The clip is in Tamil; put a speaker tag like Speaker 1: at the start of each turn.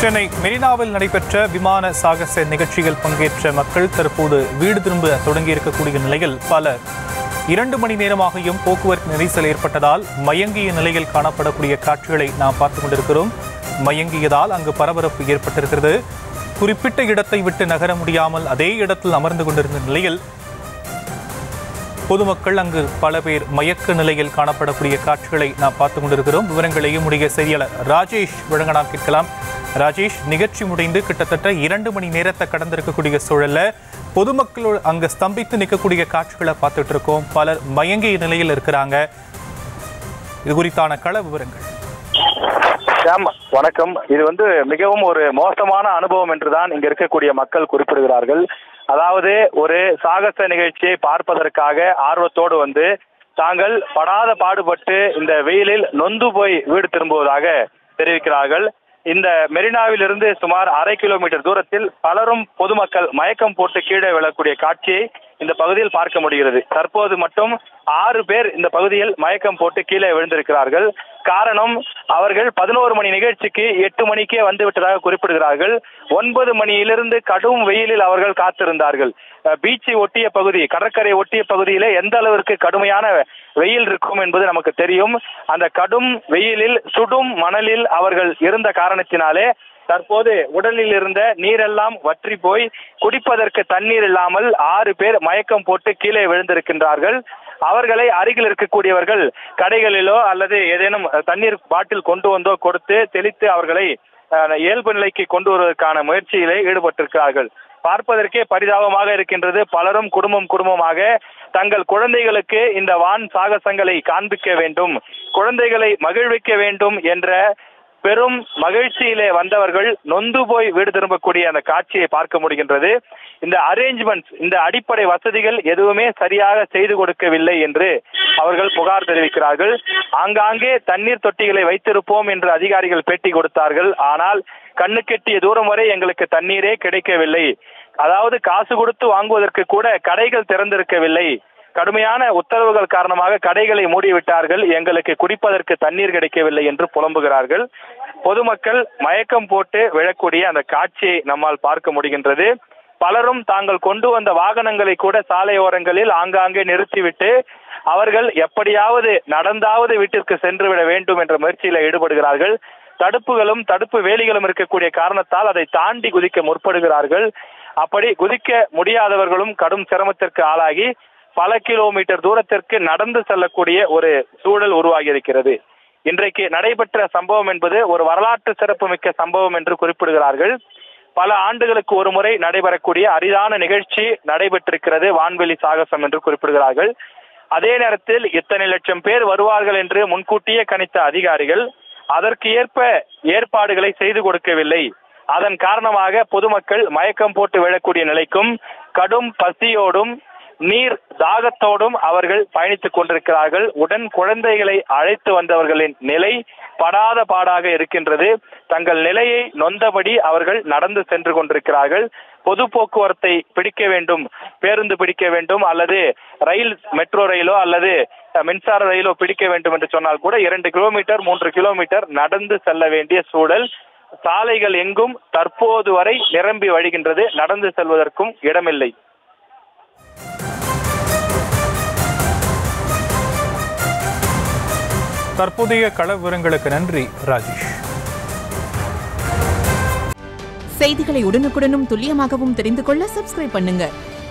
Speaker 1: சென்னை மெரினாவில் நடைபெற்ற விமான சாகச நிகழ்ச்சியில் பங்கேற்ற மக்கள் தற்போது வீடு திரும்ப தொடங்கியிருக்கக்கூடிய நிலையில் பலர் இரண்டு மணி நேரமாகியும் போக்குவரத்து நெரிசல் ஏற்பட்டதால் மயங்கிய நிலையில் காணப்படக்கூடிய காட்சிகளை நாம் பார்த்துக் கொண்டிருக்கிறோம் மயங்கியதால் அங்கு பரபரப்பு ஏற்பட்டிருக்கிறது குறிப்பிட்ட இடத்தை விட்டு நகர முடியாமல் அதே இடத்தில் அமர்ந்து கொண்டிருந்த நிலையில் பொதுமக்கள் அங்கு பல பேர் மயக்க நிலையில் காணப்படக்கூடிய காட்சிகளை நாம் பார்த்துக் கொண்டிருக்கிறோம் விவரங்களையும் உடைய செய்தியாளர் ராஜேஷ் வழங்க நாம் கேட்கலாம் ராஜேஷ் நிகழ்ச்சி முடிந்து கிட்டத்தட்ட இரண்டு மணி நேரத்தை கடந்திருக்கக்கூடிய சூழல்ல பொதுமக்களோடு அங்க ஸ்தம்பித்து நிற்கக்கூடிய காட்சிகளை பார்த்துட்டு இருக்கோம் பலர் மயங்கிய நிலையில் இருக்கிறாங்க இது குறித்தான கள விவரங்கள்
Speaker 2: ஷாம் வணக்கம் இது வந்து மிகவும் ஒரு மோசமான அனுபவம் என்றுதான் இங்க இருக்கக்கூடிய மக்கள் குறிப்பிடுகிறார்கள் அதாவது ஒரு சாகச நிகழ்ச்சியை பார்ப்பதற்காக ஆர்வத்தோடு வந்து தாங்கள் படாத பாடுபட்டு இந்த வெயிலில் நொந்து போய் வீடு திரும்புவதாக தெரிவிக்கிறார்கள் இந்த மெரினாவிலிருந்து சுமார் அரை கிலோமீட்டர் தூரத்தில் பலரும் பொதுமக்கள் மயக்கம் போட்டு கீழே விழக்கூடிய காட்சியை இந்த பகுதியில் பார்க்க முடிகிறது தற்போது மட்டும் ஆறு பேர் இந்த பகுதியில் மயக்கம் போட்டு கீழே விழுந்திருக்கிறார்கள் காரணம் அவர்கள் பதினோரு மணி நிகழ்ச்சிக்கு எட்டு மணிக்கே வந்து விட்டதாக குறிப்பிடுகிறார்கள் ஒன்பது மணியிலிருந்து கடும் வெயிலில் அவர்கள் காத்திருந்தார்கள் அஹ், பீச்சை ஒட்டிய பகுதி கடற்கரை ஒட்டிய பகுதியிலே எந்த அளவிற்கு கடுமையான வெயில் இருக்கும் என்பது நமக்கு தெரியும் அந்த கடும் வெயிலில் சுடும் மணலில் அவர்கள் இருந்த காரணத்தினாலே தற்போது உடலில் இருந்த நீரெல்லாம் வற்றி போய் குடிப்பதற்கு தண்ணீர் இல்லாமல் ஆறு பேர் மயக்கம் போட்டு கீழே விழுந்திருக்கின்றார்கள் அவர்களை அருகில் இருக்கக்கூடியவர்கள் கடைகளிலோ அல்லது ஏதேனும் தண்ணீர் பாட்டில் கொண்டு வந்தோ கொடுத்து தெளித்து அவர்களை அஹ், இயல்பு நிலைக்கு கொண்டு வருவதற்கான முயற்சியிலே ஈடுபட்டிருக்கிறார்கள் பார்ப்பதற்கே பரிதாபமாக இருக்கின்றது பலரும் குடும்பம் குடும்பமாக தங்கள் குழந்தைகளுக்கு இந்த வான் சாகசங்களை காண்பிக்க வேண்டும் குழந்தைகளை மகிழ்விக்க வேண்டும் என்ற பெரும் மகிழ்ச்சியிலே வந்தவர்கள் நொந்து போய் வீடு திரும்பக்கூடிய அந்த காட்சியை பார்க்க முடிகின்றது இந்த அரேஞ்ச்மெண்ட்ஸ் இந்த அடிப்படை வசதிகள் எதுவுமே சரியாக செய்து கொடுக்கவில்லை என்று அவர்கள் புகார் தெரிவிக்கிறார்கள் ஆங்காங்கே தண்ணீர் தொட்டிகளை வைத்திருப்போம் என்று அதிகாரிகள் பேட்டி கொடுத்தார்கள் ஆனால் கண்ணுக்கெட்டிய தூரம் வரை எங்களுக்கு தண்ணீரே கிடைக்கவில்லை அதாவது காசு கொடுத்து வாங்குவதற்கு கூட கடைகள் திறந்திருக்கவில்லை கடுமையான உத்தரவுகள் காரணமாக கடைகளை மூடிவிட்டார்கள் எங்களுக்கு குடிப்பதற்கு தண்ணீர் கிடைக்கவில்லை என்று புலம்புகிறார்கள் பொதுமக்கள் மயக்கம் போட்டு விழக்கூடிய அந்த காட்சியை நம்மால் பார்க்க முடிகின்றது பலரும் தாங்கள் கொண்டு வந்த வாகனங்களை கூட சாலையோரங்களில் ஆங்காங்கே நிறுத்திவிட்டு அவர்கள் எப்படியாவது நடந்தாவது வீட்டிற்கு சென்று விட வேண்டும் என்ற முயற்சியில் ஈடுபடுகிறார்கள் தடுப்புகளும் தடுப்பு வேலிகளும் இருக்கக்கூடிய காரணத்தால் அதை தாண்டி குதிக்க முற்படுகிறார்கள் அப்படி குதிக்க முடியாதவர்களும் கடும் சிரமத்திற்கு ஆளாகி பல கிலோமீட்டர் தூரத்திற்கு நடந்து செல்லக்கூடிய ஒரு சூழல் உருவாகி இருக்கிறது இன்றைக்கு நடைபெற்ற சம்பவம் என்பது ஒரு வரலாற்று சிறப்புமிக்க சம்பவம் என்று குறிப்பிடுகிறார்கள் பல ஆண்டுகளுக்கு ஒரு முறை நடைபெறக்கூடிய அரிதான நிகழ்ச்சி நடைபெற்றிருக்கிறது வான்வெளி சாகசம் என்று குறிப்பிடுகிறார்கள் அதே நேரத்தில் இத்தனை லட்சம் பேர் வருவார்கள் என்று முன்கூட்டியே கணித்த அதிகாரிகள் அதற்கு ஏற்ப ஏற்பாடுகளை செய்து கொடுக்கவில்லை அதன் காரணமாக பொதுமக்கள் மயக்கம் போட்டு விழக்கூடிய நிலைக்கும் கடும் பசியோடும் நீர் தாகத்தோடும் அவர்கள் பயணித்துக் கொண்டிருக்கிறார்கள் உடன் குழந்தைகளை அழைத்து வந்தவர்களின் நிலை படாத பாடாக இருக்கின்றது தங்கள் நிலையை நொந்தபடி அவர்கள் நடந்து சென்று கொண்டிருக்கிறார்கள் பொது போக்குவரத்தை பிடிக்க வேண்டும் பேருந்து பிடிக்க வேண்டும் அல்லது ரயில் மெட்ரோ ரயிலோ அல்லது அஹ், மின்சார ரயிலோ பிடிக்க வேண்டும் என்று சொன்னால் கூட இரண்டு கிலோமீட்டர் மூன்று கிலோமீட்டர் நடந்து செல்ல வேண்டிய சூழல் சாலைகள் எங்கும் தற்போது வரை நிரம்பி வழிகின்றது நடந்து செல்வதற்கும் இடமில்லை
Speaker 1: தற்போதைய கள விவரங்களுக்கு நன்றி ராஜேஷ்
Speaker 3: செய்திகளை உடனுக்குடனும் துல்லியமாகவும் தெரிந்து கொள்ள சப்ஸ்கிரைப் பண்ணுங்க